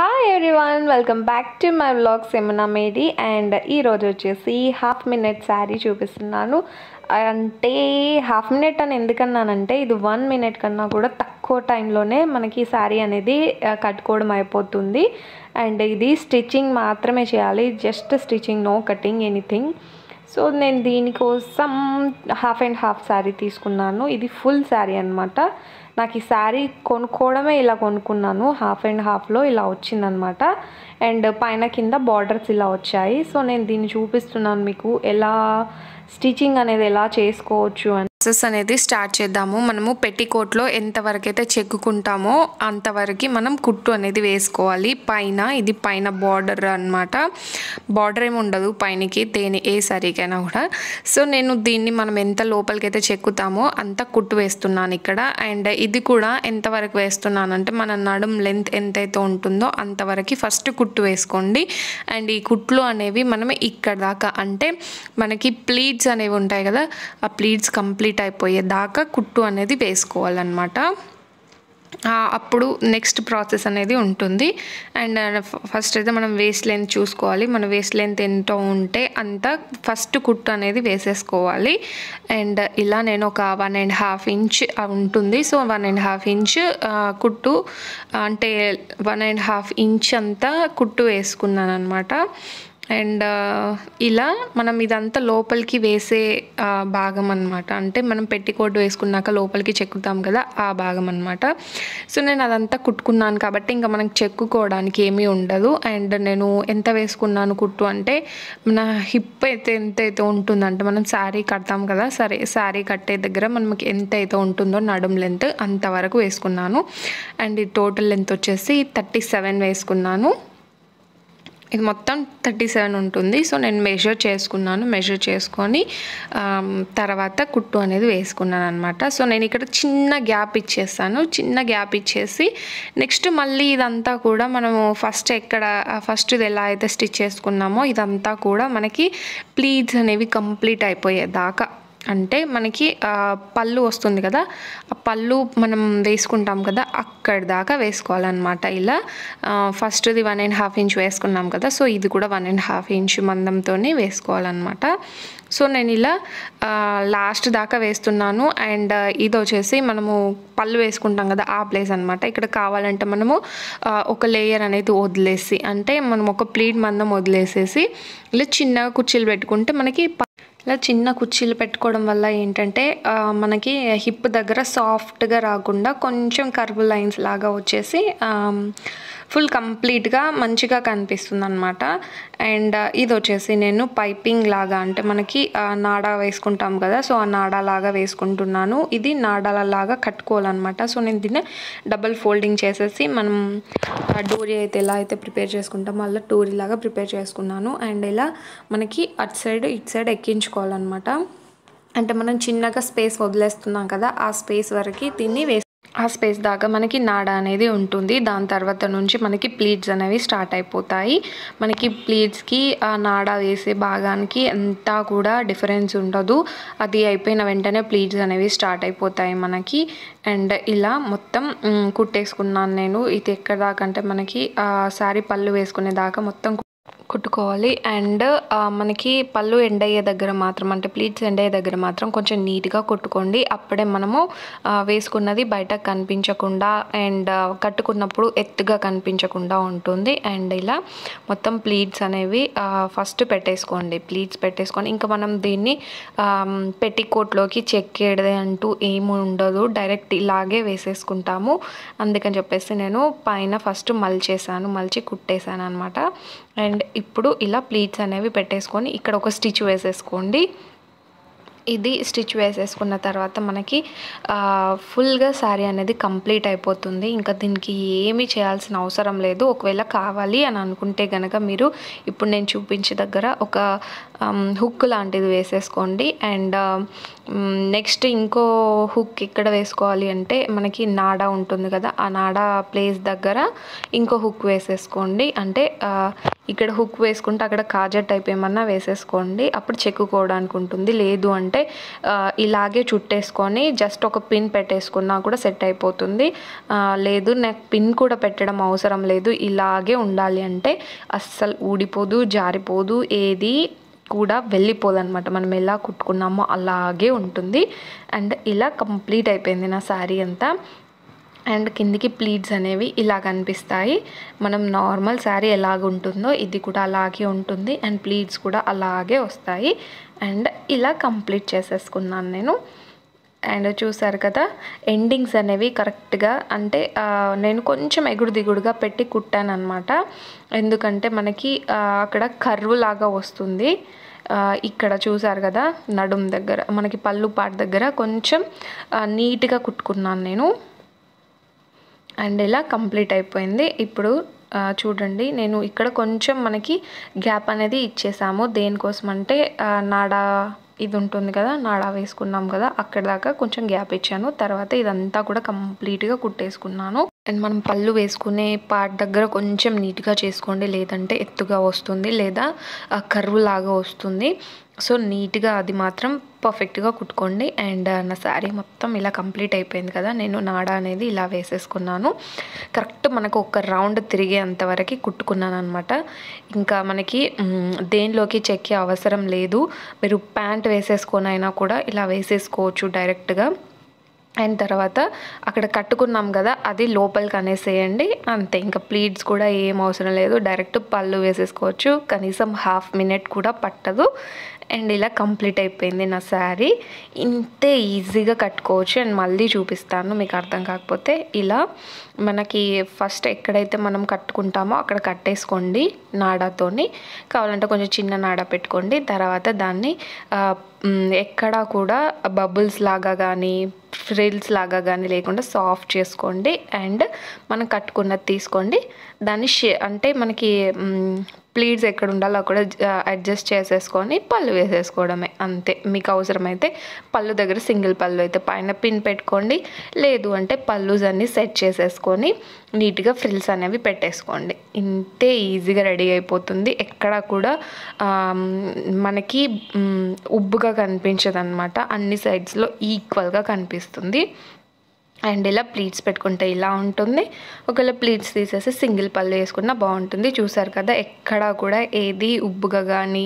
hi everyone welcome back to my vlog సెమినా మేడి and ఈరోజు వచ్చేసి హాఫ్ మినిట్ శారీ చూపిస్తున్నాను అంటే హాఫ్ మినిట్ అని ఎందుకన్నానంటే ఇది వన్ మినిట్ కన్నా కూడా తక్కువ టైంలోనే మనకి శారీ అనేది ఆ, కట్టుకోవడం అయిపోతుంది అండ్ ఇది స్టిచ్చింగ్ మాత్రమే చేయాలి just stitching no cutting anything so నేను దీనికోసం హాఫ్ అండ్ హాఫ్ శారీ తీసుకున్నాను ఇది ఫుల్ శారీ అనమాట నాకు ఈ శారీ కొనుక్కోవడమే ఇలా కొనుక్కున్నాను హాఫ్ అండ్ హాఫ్లో ఇలా వచ్చిందనమాట అండ్ పైన కింద బార్డర్స్ ఇలా వచ్చాయి సో నేను దీన్ని చూపిస్తున్నాను మీకు ఎలా స్టిచ్చింగ్ అనేది ఎలా చేసుకోవచ్చు అని ప్రాసెస్ అనేది స్టార్ట్ చేద్దాము మనము పెట్టికోట్లో ఎంతవరకు అయితే చెక్కుకుంటామో అంతవరకు మనం కుట్టు అనేది వేసుకోవాలి పైన ఇది పైన బార్డర్ అన్నమాట బార్డర్ ఏమి ఉండదు పైనకి దేని ఏ సరికైనా కూడా సో నేను దీన్ని మనం ఎంత లోపలికి అయితే చెక్కుతామో అంత కుట్టు వేస్తున్నాను ఇక్కడ అండ్ ఇది కూడా ఎంతవరకు వేస్తున్నాను అంటే మన నడుం లెంత్ ఎంతైతే ఉంటుందో అంతవరకు ఫస్ట్ కుట్టు వేసుకోండి అండ్ ఈ కుట్లు అనేవి మనం ఇక్కడ దాకా అంటే మనకి ప్లీట్స్ అనేవి ఉంటాయి కదా ఆ ప్లీట్స్ కంప్లీట్ అయిపోయేదాకా కుట్టు అనేది వేసుకోవాలన్నమాట ఆ, అప్పుడు నెక్స్ట్ ప్రాసెస్ అనేది ఉంటుంది అండ్ ఫస్ట్ అయితే మనం వేస్ట్ లెంత్ చూసుకోవాలి మన వేస్ట్ లెంత్ ఎంత ఉంటే అంత ఫస్ట్ కుట్టు అనేది వేసేసుకోవాలి అండ్ ఇలా నేను ఒక వన్ అండ్ హాఫ్ ఇంచ్ ఉంటుంది so one and half inch కుట్టు అంటే వన్ అండ్ హాఫ్ ఇంచ్ అంతా కుట్టు వేసుకున్నాను అనమాట అండ్ ఇలా మనం ఇదంతా లోపలికి వేసే ఆ, భాగం అనమాట అంటే మనం పెట్టికోట్ వేసుకున్నాక లోపలికి చెక్కుతాం కదా ఆ భాగం అనమాట సో నేను అదంతా కుట్టుకున్నాను కాబట్టి ఇంకా మనకి చెక్కుకోవడానికి ఏమీ ఉండదు అండ్ నేను ఎంత వేసుకున్నాను కుట్టు అంటే మన హిప్ అయితే ఎంత అయితే ఉంటుందంటే మనం శారీ కడతాం కదా సరే శారీ కట్టే దగ్గర మనకి ఎంత అయితే ఉంటుందో నడుం లెంత్ అంతవరకు వేసుకున్నాను అండ్ ఈ టోటల్ లెంత్ వచ్చేసి థర్టీ సెవెన్ వేసుకున్నాను ఇది మొత్తం థర్టీ సెవెన్ ఉంటుంది సో నేను మెజర్ చేసుకున్నాను మెజర్ చేసుకొని ఆమ్, తర్వాత కుట్టు అనేది వేసుకున్నాను అనమాట సో నేను ఇక్కడ చిన్న గ్యాప్ ఇచ్చేస్తాను చిన్న గ్యాప్ ఇచ్చేసి నెక్స్ట్ మళ్ళీ ఇదంతా కూడా మనము ఫస్ట్ ఎక్కడ ఫస్ట్ ఇది ఎలా అయితే స్టిచ్ చేసుకున్నామో ఇదంతా కూడా మనకి ప్లీట్స్ అనేవి కంప్లీట్ అయిపోయేదాకా అంటే మనకి ఆ, పళ్ళు వస్తుంది కదా ఆ పళ్ళు మనం వేసుకుంటాం కదా అక్కడి దాకా వేసుకోవాలన్నమాట ఇలా ఫస్ట్ది వన్ అండ్ హాఫ్ ఇంచ్ వేసుకున్నాం కదా సో ఇది కూడా వన్ అండ్ హాఫ్ ఇంచ్ మందంతో వేసుకోవాలన్నమాట సో నేను ఇలా లాస్ట్ దాకా వేస్తున్నాను అండ్ ఇది వచ్చేసి మనము పళ్ళు వేసుకుంటాం కదా ఆ ప్లేస్ అనమాట ఇక్కడ కావాలంటే మనము ఆ, ఒక లేయర్ అనేది వదిలేసి అంటే మనం ఒక ప్లీట్ మందం వదిలేసేసి ఇలా చిన్నగా కుర్చీలు పెట్టుకుంటే మనకి ప- ఇలా చిన్న కుర్చీలు పెట్టుకోవడం వల్ల ఏంటంటే ఆ, మనకి హిప్ దగ్గర సాఫ్ట్గా రాకుండా కొంచెం కర్వ్ లైన్స్ లాగా వచ్చేసి ఫుల్ కంప్లీట్గా మంచిగా కనిపిస్తుంది అనమాట అండ్ ఇది వచ్చేసి నేను పైపింగ్ లాగా అంటే మనకి ఆ, నాడా వేసుకుంటాం కదా సో ఆ నాడా లాగా వేసుకుంటున్నాను ఇది నాడాల లాగా కట్టుకోవాలన్నమాట సో నేను దీన్ని డబల్ ఫోల్డింగ్ చేసేసి మనం ఆ, డోరీ అయితే ఎలా అయితే ప్రిపేర్ చేసుకుంటామో అలా డోరీ లాగా ప్రిపేర్ చేసుకున్నాను అండ్ ఇలా మనకి అటు సైడ్ ఇటు సైడ్ ఎక్కించుకోవాలన్నమాట అంటే మనం చిన్నగా స్పేస్ వదిలేస్తున్నాం కదా ఆ స్పేస్ వరకు దీన్ని వేసి ఆ స్పేస్ దాకా మనకి నాడ అనేది ఉంటుంది దాని తర్వాత నుంచి మనకి ప్లీట్స్ అనేవి స్టార్ట్ అయిపోతాయి మనకి ప్లీట్స్కి ఆ నాడ వేసే భాగానికి అంతా కూడా డిఫరెన్స్ ఉండదు అది అయిపోయిన వెంటనే ప్లీట్స్ అనేవి స్టార్ట్ అయిపోతాయి మనకి అండ్ ఇలా మొత్తం మ్, కుట్టేసుకున్నాను నేను ఇది ఎక్కడ దాకా అంటే మనకి ఆ శారీ పళ్ళు వేసుకునే దాకా మొత్తం కుట్టుకోవాలి అండ్ ఆ, మనకి పళ్ళు ఎండ్ అయ్యే దగ్గర మాత్రం అంటే ప్లీట్స్ ఎండ్ అయ్యే దగ్గర మాత్రం కొంచెం నీట్గా కుట్టుకోండి అప్పుడే మనము ఆ, వేసుకున్నది బయటకు కనిపించకుండా అండ్ ఆ, కట్టుకున్నప్పుడు ఎత్తుగా కనిపించకుండా ఉంటుంది అండ్ ఇలా మొత్తం ప్లీట్స్ అనేవి ఫస్ట్ పెట్టేసుకోండి ప్లీట్స్ పెట్టేసుకొని ఇంకా మనం దీన్ని పెట్టికోట్లోకి చెక్కేది అంటూ ఏమి ఉండదు డైరెక్ట్ ఇలాగే వేసేసుకుంటాము అందుకని చెప్పేసి నేను పైన ఫస్ట్ మల్చేసాను మల్చి కుట్టేశాను అనమాట అండ్ ఇప్పుడు ఇలా ప్లీట్స్ అనేవి పెట్టేసుకొని ఇక్కడ ఒక స్టిచ్ వేసేసుకోండి ఇది స్టిచ్ వేసేసుకున్న తర్వాత మనకి ఆ, ఫుల్గా శారీ అనేది కంప్లీట్ అయిపోతుంది ఇంకా దీనికి ఏమీ చేయాల్సిన అవసరం లేదు ఒకవేళ కావాలి అని అనుకుంటే కనుక మీరు ఇప్పుడు నేను చూపించే దగ్గర ఒక హుక్ లాంటిది వేసేసుకోండి అండ్ నెక్స్ట్ ఇంకో హుక్ ఎక్కడ వేసుకోవాలి అంటే మనకి నాడా ఉంటుంది కదా ఆ నాడా ప్లేస్ దగ్గర ఇంకో హుక్ వేసేసుకోండి అంటే ఆ, ఇక్కడ హుక్ వేసుకుంటే అక్కడ కాజర్ టైప్ ఏమన్నా వేసేసుకోండి అప్పుడు చెక్కుకోవడానికి ఉంటుంది లేదు అంటే అంటే ఆ, ఇలాగే చుట్టేసుకొని జస్ట్ ఒక పిన్ పెట్టేసుకున్నా కూడా సెట్ అయిపోతుంది ఆ, లేదు నాకు పిన్ కూడా పెట్టడం అవసరం లేదు ఇలాగే ఉండాలి అంటే అస్సలు ఊడిపోదు జారిపోదు ఏది కూడా వెళ్ళిపోదన్నమాట మనం ఎలా కుట్టుకున్నామో అలాగే ఉంటుంది అండ్ ఇలా కంప్లీట్ అయిపోయింది నా శారీ అంతా అండ్ కిందికి ప్లీట్స్ అనేవి ఇలా కనిపిస్తాయి మనం నార్మల్ శారీ ఎలాగ ఉంటుందో ఇది కూడా అలాగే ఉంటుంది అండ్ ప్లీట్స్ కూడా అలాగే వస్తాయి అండ్ ఇలా కంప్లీట్ చేసేసుకున్నాను నేను అండ్ చూసారు కదా ఎండింగ్స్ అనేవి కరెక్ట్గా అంటే ఆ, నేను కొంచెం ఎగుడు దిగుడుగా పెట్టి కుట్టాను అనమాట ఎందుకంటే మనకి ఆ, అక్కడ కర్వ్ లాగా వస్తుంది ఆ, ఇక్కడ చూసారు కదా నడుం దగ్గర మనకి పళ్ళు పాట దగ్గర కొంచెం ఆ, నీట్గా కుట్టుకున్నాను నేను అండ్ ఇలా కంప్లీట్ అయిపోయింది ఇప్పుడు ఆ, చూడండి నేను ఇక్కడ కొంచెం మనకి గ్యాప్ అనేది ఇచ్చేసాము దేనికోసం అంటే ఆ, నాడా ఇది ఉంటుంది కదా నాడా వేసుకున్నాం కదా అక్కడ దాకా కొంచెం గ్యాప్ ఇచ్చాను తర్వాత ఇదంతా కూడా కంప్లీట్గా కుట్టేసుకున్నాను అండ్ మనం పళ్ళు వేసుకునే పార్ట్ దగ్గర కొంచెం నీట్గా చేసుకోండి లేదంటే ఎత్తుగా వస్తుంది లేదా కర్వ్ లాగా వస్తుంది సో నీట్గా అది మాత్రం పర్ఫెక్ట్గా కుట్టుకోండి అండ్ నా శారీ మొత్తం ఇలా కంప్లీట్ అయిపోయింది కదా నేను నాడా అనేది ఇలా వేసేసుకున్నాను కరెక్ట్ మనకు ఒక రౌండ్ తిరిగేంత వరకు కుట్టుకున్నాను అనమాట ఇంకా మనకి మ్, దేనిలోకి చెక్కే అవసరం లేదు మీరు ప్యాంట్ వేసేసుకొని అయినా కూడా ఇలా వేసేసుకోవచ్చు డైరెక్ట్గా అయిన తర్వాత అక్కడ కట్టుకున్నాం కదా అది లోపలికి అనేసేయండి అంతే ఇంకా ప్లీట్స్ కూడా ఏం అవసరం లేదు డైరెక్ట్ పళ్ళు వేసేసుకోవచ్చు కనీసం హాఫ్ మినిట్ కూడా పట్టదు అండ్ ఇలా కంప్లీట్ అయిపోయింది నా శారీ ఇంతే ఈజీగా కట్టుకోవచ్చు అండ్ మళ్ళీ చూపిస్తాను మీకు అర్థం కాకపోతే ఇలా మనకి ఫస్ట్ ఎక్కడైతే మనం కట్టుకుంటామో అక్కడ కట్టేసుకోండి నాడాతోని కావాలంటే కొంచెం చిన్న నాడా పెట్టుకోండి తర్వాత దాన్ని ఆ, మ్, ఎక్కడా కూడా బబుల్స్ లాగా కానీ ఫ్రిల్స్ లాగా కానీ లేకుండా సాఫ్ట్ చేసుకోండి అండ్ మనం కట్టుకున్నది తీసుకోండి దాన్ని షే అంటే మనకి ప్లీట్స్ ఎక్కడ ఉండాలో అక్కడ అడ్జస్ట్ చేసేసుకొని పళ్ళు వేసేసుకోవడమే అంతే మీకు అవసరమైతే పళ్ళు దగ్గర సింగిల్ పళ్ళు అయితే పైన పిన్ పెట్టుకోండి లేదు అంటే పళ్ళుస్ అన్ని సెట్ చేసేసుకొని నీట్గా ఫ్రిల్స్ అనేవి పెట్టేసుకోండి ఇంతే ఈజీగా రెడీ అయిపోతుంది ఎక్కడ కూడా ఆమ్, మనకి మ్, ఉబ్బుగా కనిపించదు అనమాట అన్ని సైడ్స్లో ఈక్వల్గా కనిపిస్తుంది అండ్ ఇలా ప్లీట్స్ పెట్టుకుంటే ఇలా ఉంటుంది ఒకవేళ ప్లీట్స్ తీసేసి సింగిల్ పళ్ళు వేసుకున్నా బాగుంటుంది చూసారు కదా ఎక్కడా కూడా ఏది ఉబ్బుగా కానీ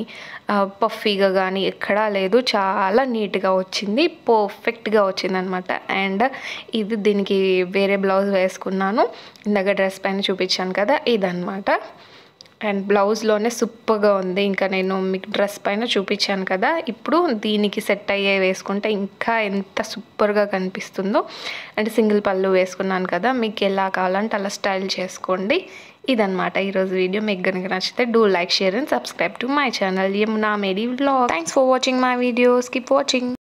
పఫీగా కానీ ఎక్కడా లేదు చాలా నీట్గా వచ్చింది పర్ఫెక్ట్గా వచ్చింది అనమాట అండ్ ఇది దీనికి వేరే బ్లౌజ్ వేసుకున్నాను ఇందాక డ్రెస్ పైన చూపించాను కదా ఇదన్నమాట అండ్ బ్లౌజ్లోనే సూపర్గా ఉంది ఇంకా నేను మీకు డ్రెస్ పైన చూపించాను కదా ఇప్పుడు దీనికి సెట్ అయ్యే వేసుకుంటే ఇంకా ఎంత సూపర్గా కనిపిస్తుందో అంటే సింగిల్ పళ్ళు వేసుకున్నాను కదా మీకు ఎలా కావాలంటే అలా స్టైల్ చేసుకోండి ఇదనమాట ఈరోజు వీడియో మీకు కనుక నచ్చితే do like share and subscribe to my channel Yamuna Maddy vlog thanks for watching my videos keep watching